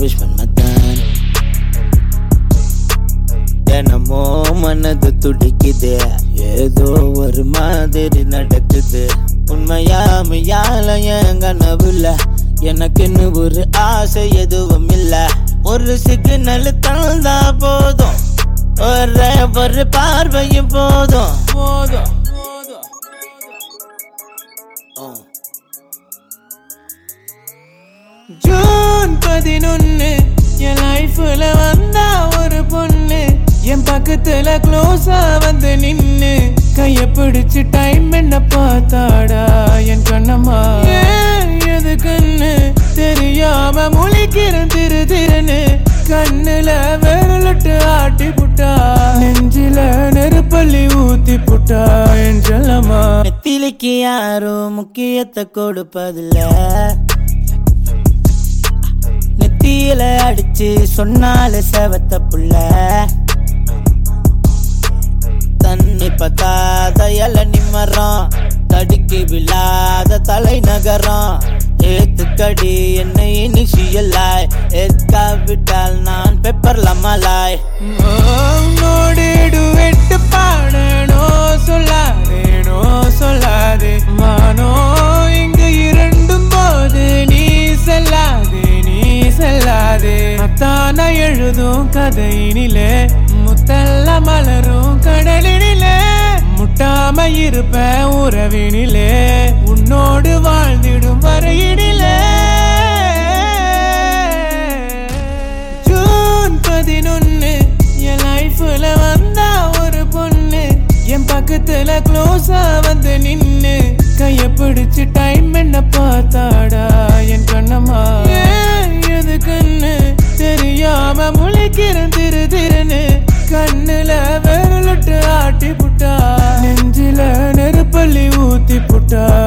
புஷ்பன் மத்தான் தினமோ மனது துடிக்குது ஏதோ ஒரு மாதிரி நடக்குது உண்மையாமையால என் கனவுல எனக்குன்னு ஒரு ஆசை எதுவும் இல்ல ஒரு சிக்னல் தந்தா போதும் ஒரே ஒரு பார்வையும் போதும் போதும் Oh. ஜூன் பதினொன்னு என் லைஃப்ல வந்தா ஒரு பொண்ணு என் பக்கத்துல க்ளோஸா வந்து நின்னு கைய பிடிச்சு டைம் என்ன பார்த்தாடா என் கண்ணம்மா ஏன் எதுக்குன்னு தெரியாம முழிக்கிறேன் திரு திருன்னு கண்ணுல விரலிட்டு ஆட்டி புட்டா நெஞ்சில நெருப்பள்ளி ஊத்தி புட்டா என் செல்லம்மா நெத்திலிக்கு யாரும் முக்கியத்தை கொடுப்பதில்ல நெத்தியில அடிச்சு சொன்னால செவத்த புள்ள தண்ணி பத்தாத இல நிம்மரம் தடுக்கி விழாத தலைநகரம் ஏத்துக்கடி என்னை இனிஷியலாய் ஏற்காவிட்டால் நான் பெப்பர்ல மலாய் நோடேடு வெட்டு பாடனோ சொல்லாதேனோ சொல்லாதே மானோ இங்கு இரண்டும் போது நீ செல்லாதே நீ செல்லாதே அத்தான எழுதும் கதையினிலே முத்தல்ல மலரும் கடலினிலே முட்டாம இருப்ப உறவினிலே உன்னோடு வாழ்ந்திடும் வரையினிலே ஜூன் பதினொன்னு என் லைஃப்ல வந்தா ஒரு பொண்ணு என் பக்கத்துல க்ளோஸா வந்து நின்னு கைய பிடிச்சு டைம் என்ன பார்த்தாடா என் கண்ணம்மா ஏன் எதுக்குன்னு தெரியாம முழிக்கிறேன் திரு திருன்னு கண்ணுல விரலிட்டு ஆட்டி புட்டா நெஞ்சில நெருப்பள்ளி ஊத்தி புட்டா